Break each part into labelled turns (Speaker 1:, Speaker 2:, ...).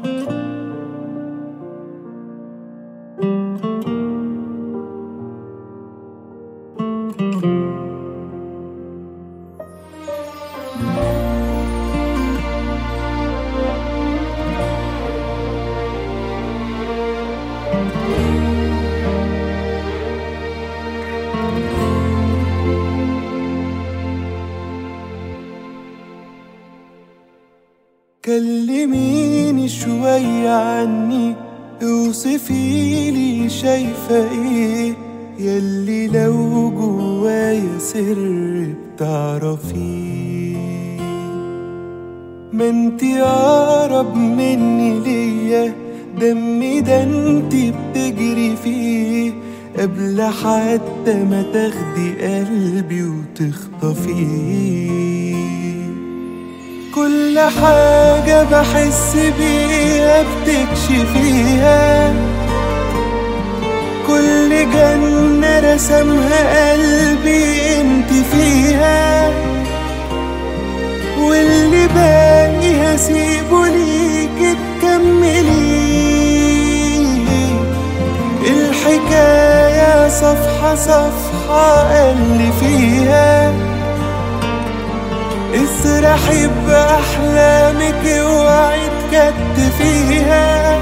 Speaker 1: كلميني شوية عني اوصفي لي شايفة ايه يلي لو جوايا سر بتعرفيه ما انتي اقرب مني ليا دمي ده انتي بتجري فيه قبل حتى ما تاخدي قلبي وتخطفيه كل حاجة بحس بيها بتكشفيها كل جنة رسمها قلبي انت فيها واللي باقي هسيبه ليك تكمليه الحكاية صفحة صفحة اللي فيها اسرحي بأحلامك اوعي تكتفيها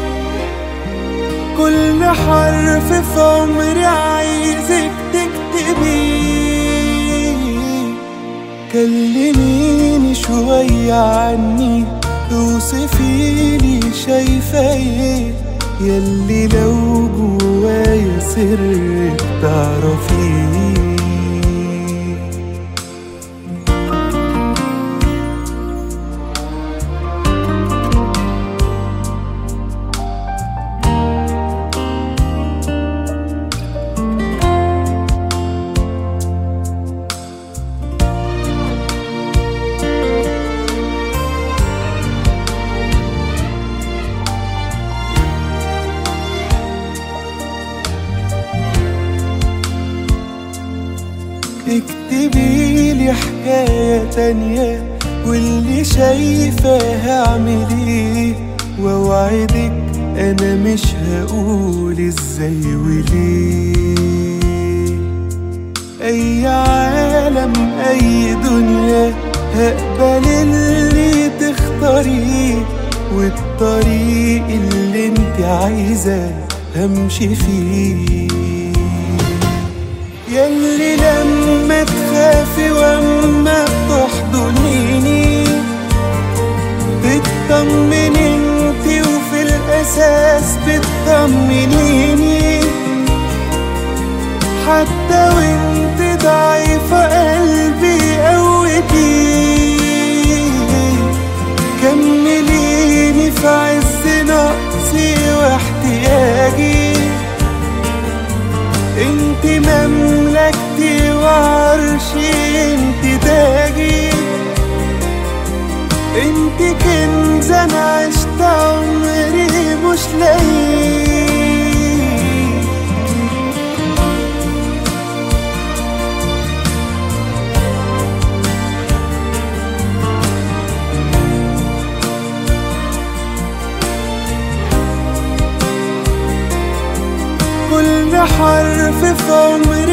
Speaker 1: كل حرف في عمري عايزك تكتبيه كلميني شوية عني اوصفي لي شايفة ايه يلي لو جوايا سر تعرفيه اكتبي لي حكاية تانية واللي شايفة هعمل ايه واوعدك انا مش هقول ازاي وليه اي عالم اي دنيا هقبل اللي تختاريه والطريق اللي انت عايزة همشي فيه ياللي لما تخافي واما بتحضنيني بتطمني انتي وفي الاساس بتطمنيني حتى وانت ضعيفة قلبي قوتي كمليني في عز نقصي واحتياجي انت مملكتي وعرشي انت تاجي انت كنز انا عشت عمري مش لاقيه كل حرف في عمري